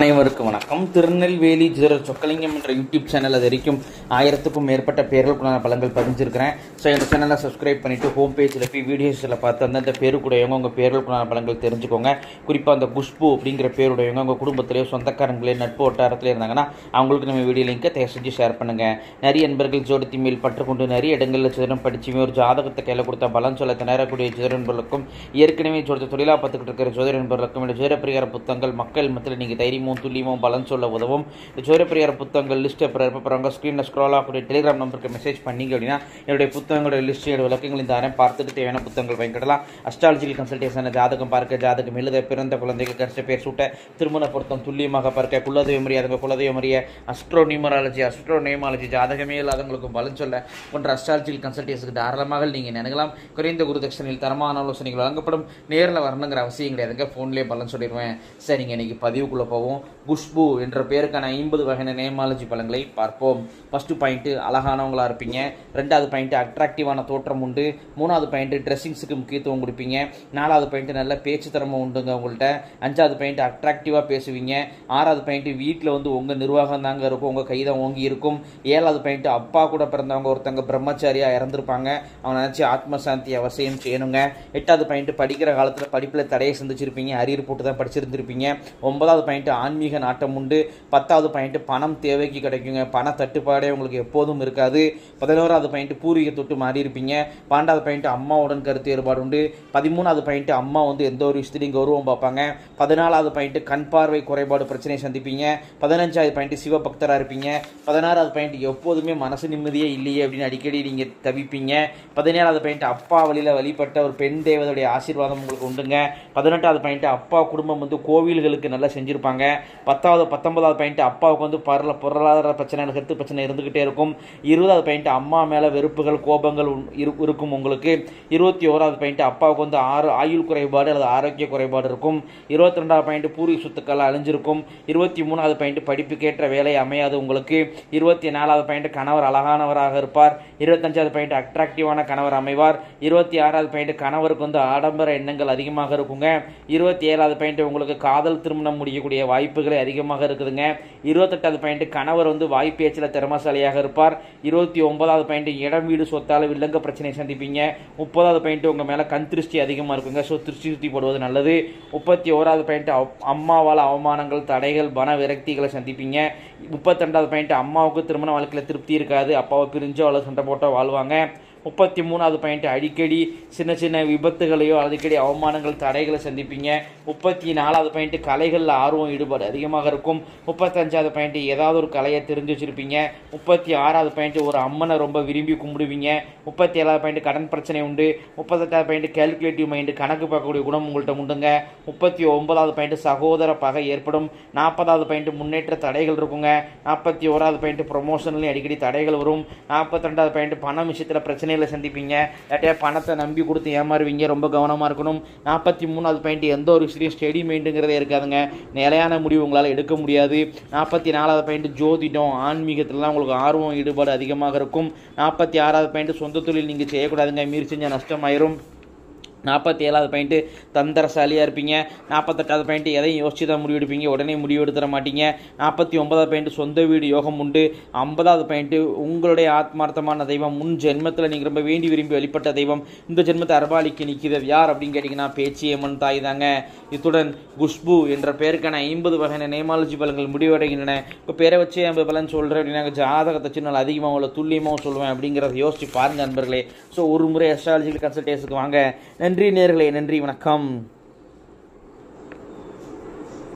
அனைவருக்கும் வணக்கம் திருநெல்வேலி ஜீரோ சொக்கலிங்கம் என்ற யூடியூப் சேனல் அது வரைக்கும் ஆயிரத்துக்கும் மேற்பட்ட பேர்களுக்குள்ளான பலங்கள் பதிஞ்சிருக்கிறேன் ஸோ இந்த சேனலை சப்ஸ்கிரைப் பண்ணிவிட்டு ஹோம் பேஜில் போய் வீடியோஸில் பார்த்து அந்தந்த பேருக்குடையவங்க உங்கள் பேர்களுக்குள்ளான பலங்கள் தெரிஞ்சுக்கோங்க குறிப்பாக அந்த குஷ்பு அப்படிங்கிற பேருடையவங்க உங்கள் குடும்பத்திலேயோ சொந்தக்காரங்களே நட்பு வட்டாரத்தில் இருந்தாங்கன்னா அவங்களுக்கு நம்ம வீடியோ லிங்கை தயவு செஞ்சு ஷேர் பண்ணுங்கள் நிறைய நண்பர்கள் ஜோடித்தி மேல் பற்றுக்கொண்டு நிறைய இடங்களில் சிதறம் படிச்சுமே ஒரு ஜாதகத்தை கையில் கொடுத்தா பலன் சொல்ல திணறக்கூடிய ஜோதிட நண்பர்களுக்கும் ஏற்கனவே ஜோதிட தொழிலாக பார்த்துக்கிட்டு இருக்கிற ஜோதிட நண்பர்களுக்கும் இந்த ஜோதிட பரிகார புத்தகங்கள் மக்கள் மத்தியில் நீங்கள் தைரியமும் துல்லியமும் பலன் சொல்ல உதவும் இந்த ஜோதிட பரிகார புத்தகங்கள் லிஸ்ட் அப்புறம் ஸ்க்ரீனில் ஸ்க்ரோல் ஆகக்கூடிய டெலிகிராம் நம்பருக்கு மெசேஜ் பண்ணீங்க அப்படின்னா என்னுடைய புத்தகங்களோட லிஸ்ட் என்னோட விளக்கங்கள் இந்த அரை பார்த்துட்டு தேவையான புத்தகங்கள் வாங்கிக்கலாம் அஸ்ட்ராலஜிக்கல் கன்சல்டேஷன் ஜாதகம் பார்க்க ஜாதகம் எழுத பிறந்த குழந்தைகள் கஷ்ட பேர் சூட்ட திருமண பொருத்தம் துல்லியமாக பார்க்க குலதெய்வம் அறியாதவங்க குலதெய்வம் அறிய அஸ்ட்ரோ நியூமராலஜி அஸ்ட்ரோ நேமாலஜி ஜாதகமே இல்லாதவங்களுக்கும் பலன் சொல்ல போன்ற அஸ்ட்ராலஜிக்கல் கன்சல்டேஷனுக்கு தாராளமாக நீங்கள் நினைக்கலாம் குறைந்த குருதட்சணையில் தரமான ஆலோசனைகள் வழங்கப்படும் நேரில் வரணுங்கிற அவசியம் கிடையாதுங்க ஃபோன்லேயே பலன் சொல்லிடுவேன் சரிங்க இன்னைக்கு பதிவுக்குள்ளே போவோம் குஷ்பு என்ற பேருக்கான ஐம்பது வகையான நேமாலஜி பலன்களை பார்ப்போம் ஃபஸ்ட்டு பாயிண்ட்டு அழகானவங்களா இருப்பீங்க ரெண்டாவது பாயிண்ட்டு அட்ராக்டிவான தோற்றம் உண்டு மூணாவது பாயிண்ட்டு ட்ரெஸ்ஸிங்ஸுக்கு முக்கியத்துவம் கொடுப்பீங்க நாலாவது பாயிண்ட்டு நல்ல பேச்சு திறமை உண்டுங்க உங்கள்கிட்ட அஞ்சாவது பாயிண்ட் அட்ராக்டிவாக பேசுவீங்க ஆறாவது பாயிண்ட்டு வீட்டில் வந்து உங்கள் நிர்வாகம் தாங்க இருக்கும் உங்கள் கை தான் ஓங்கி இருக்கும் ஏழாவது பாயிண்ட்டு அப்பா கூட பிறந்தவங்க ஒருத்தங்க பிரம்மச்சாரியாக இறந்துருப்பாங்க அவனை நினச்சி ஆத்மசாந்தி அவசியம் செய்யணுங்க எட்டாவது பாயிண்ட்டு படிக்கிற காலத்தில் படிப்பில் தடையை சந்திச்சிருப்பீங்க அரியர் போட்டு தான் படிச்சிருந்திருப்பீங்க ஒன்பதாவது பாயிண்ட்டு ஆன்மீக நாட்டம் உண்டு பத்தாவது பாயிண்ட்டு பணம் தேவைக்கு கிடைக்குங்க பண தட்டுப்பாடே உங்களுக்கு எப்போதும் இருக்காது பதினோராவது பாயிண்ட்டு பூர்வீக தொட்டு மாறி இருப்பீங்க பன்னெண்டாவது பாயிண்ட்டு அம்மாவுடன் கருத்து வேறுபாடு உண்டு பதிமூணாவது பாயிண்ட்டு அம்மா வந்து எந்த ஒரு விஷயத்துலையும் கௌரவம் பார்ப்பாங்க பதினாலாவது பாயிண்ட்டு கண் பார்வை குறைபாடு பிரச்சனையை சந்திப்பீங்க பதினஞ்சாவது பாயிண்ட்டு சிவபக்தராக இருப்பீங்க பதினாறாவது பாயிண்ட் எப்போதுமே மனசு நிம்மதியே இல்லையே அப்படின்னு அடிக்கடி நீங்கள் தவிப்பீங்க பதினேழாவது பாயிண்ட் அப்பா வழியில் வழிபட்ட ஒரு பெண் தேவதையுடைய ஆசீர்வாதம் உங்களுக்கு உண்டுங்க பதினெட்டாவது பாயிண்ட் அப்பா குடும்பம் வந்து கோவில்களுக்கு நல்லா செஞ்சுருப்பாங்க பத்தாவது பத்தொன்பதாவது பாயிண்ட் அப்பாவுக்கு வந்து பரல பொருளாதார பிரச்சனை கருத்து பிரச்சனை இருந்துக்கிட்டே இருக்கும் இருபதாவது பாயிண்ட் அம்மா மேலே வெறுப்புகள் கோபங்கள் உன்- இரு- இருக்கும் உங்களுக்கு இருபத்தி ஓராவது பாயிண்ட் அப்பாவுக்கு வந்து ஆறு ஆயுள் குறைபாடு அல்லது ஆரோக்கிய குறைபாடு இருக்கும் இருபத்தி ரெண்டாவது பாயிண்ட் பூர்வீக சொத்துக்கள் அழிஞ்சிருக்கும் இருபத்தி மூணாவது பாயிண்ட் படிப்புக்கேற்ற வேலை அமையாது உங்களுக்கு இருபத்தி நாலாவது பாயிண்ட் கணவர் அழகானவராக இருப்பார் இருபத்தஞ்சாவது பாயிண்ட் அட்ராக்டிவான கணவர் அமைவார் இருபத்தி ஆறாவது பாயிண்ட் கணவருக்கு வந்து ஆடம்பர எண்ணங்கள் அதிகமாக இருக்குங்க இருபத்தி ஏழாவது பாயிண்ட் உங்களுக்கு காதல் திருமணம் முடியக்கூடிய வாய்ப்புகளே அதிகமாக இருக்குதுங்க இருபத்தெட்டாவது பாயிண்ட் கணவர் வந்து வாய்ப்பேச்சில் திறமசாலியாக இருப்பார் இருபத்தி ஒன்பதாவது பாயிண்ட் இடம் வீடு சொத்தால வில்லங்க பிரச்சனையை சந்திப்பீங்க முப்பதாவது பாயிண்ட் உங்கள் மேலே கண் திருஷ்டி அதிகமாக இருக்குங்க ஸோ திருஷ்டி சுற்றி போடுவது நல்லது முப்பத்தி ஓராவது பாயிண்ட் அம்மாவால் அவமானங்கள் தடைகள் பண விரக்திகளை சந்திப்பீங்க முப்பத்திரெண்டாவது பாயிண்ட் அம்மாவுக்கு திருமண வாழ்க்கையில் திருப்தி இருக்காது அப்பாவை பிரிஞ்சோ அல்லது சண்டை போட்டோ வாழ்வாங்க முப்பத்தி மூணாவது பாயிண்ட் அடிக்கடி சின்ன சின்ன விபத்துகளையோ அடிக்கடி அவமானங்கள் தடைகளை சந்திப்பீங்க முப்பத்தி நாலாவது பாயிண்ட் கலைகளில் ஆர்வம் ஈடுபாடு அதிகமாக இருக்கும் முப்பத்தஞ்சாவது பாயிண்ட் ஏதாவது ஒரு கலையை தெரிஞ்சு வச்சிருப்பீங்க முப்பத்தி ஆறாவது பாயிண்ட் ஒரு அம்மனை ரொம்ப விரும்பி கும்பிடுவீங்க முப்பத்தி ஏழாவது பாயிண்ட் கடன் பிரச்சனை உண்டு முப்பத்தெட்டாவது பாயிண்ட் கேல்குலேட்டிவ் மைண்டு கணக்கு பார்க்கக்கூடிய குணம் உங்கள்கிட்ட உண்டுங்க முப்பத்தி ஒன்பதாவது பாயிண்ட் சகோதர பகை ஏற்படும் நாற்பதாவது பாயிண்ட் முன்னேற்ற தடைகள் இருக்குங்க நாற்பத்தி ஓராவது பாயிண்ட் ப்ரொமோஷன்லையும் அடிக்கடி தடைகள் வரும் நாற்பத்தி ரெண்டாவது பாயிண்ட் பணம் விஷயத்தில் பிரச்சனைகளை சந்திப்பீங்க இல்லாட்டியா பணத்தை நம்பி கொடுத்து ஏமாறுவீங்க ரொம்ப கவனமாக இருக்கணும் நாற்பத்தி மூணாவது பாயிண்ட் எந்த ஒரு விஷயத்தையும் ஸ்டெடி மைண்டுங்கிறதே இருக்காதுங்க நிலையான முடிவு உங்களால் எடுக்க முடியாது நாற்பத்தி நாலாவது பாயிண்ட் ஜோதிடம் ஆன்மீகத்துலலாம் உங்களுக்கு ஆர்வம் ஈடுபாடு அதிகமாக இருக்கும் நாற்பத்தி ஆறாவது பாயிண்ட் சொந்த தொழில் நீங்கள் செய்யக்கூடாதுங்க மீறி செஞ்சால் நஷ்டமாயிரும் நாற்பத்தி ஏழாவது பாயிண்ட்டு தந்திரசாலியாக இருப்பீங்க நாற்பத்தெட்டாவது பாயிண்ட் எதையும் யோசிச்சு தான் முடிவெடுப்பீங்க உடனே முடிவு எடுத்துட மாட்டீங்க நாற்பத்தி ஒன்பதாவது பாயிண்ட் சொந்த வீடு யோகம் உண்டு ஐம்பதாவது பாயிண்ட்டு உங்களுடைய ஆத்மார்த்தமான தெய்வம் முன் ஜென்மத்தில் நீங்கள் ரொம்ப வேண்டி விரும்பி வழிபட்ட தெய்வம் இந்த ஜென்மத்தை அரபாலிக்கு நிற்கிறது யார் அப்படின்னு கேட்டிங்கன்னா பேச்சியம்மன் தாய் தாங்க இத்துடன் குஷ்பு என்ற பேருக்கான ஐம்பது வகையான நேமாலஜி பலன்கள் முடிவடைகின்றன இப்போ பேரை வச்சு ஐம்பது பலன் சொல்கிறேன் அப்படின்னா ஜாதகத்தை சின்ன அதிகமாக உள்ள துல்லியமாக சொல்லுவேன் அப்படிங்கிறத யோசிச்சு பாருங்க நண்பர்களே ஸோ ஒரு முறை அஸ்ட்ராலஜிக்கல் கன்சல்டேஷனுக்கு வாங்க நன்றி நேர்களே நன்றி வணக்கம்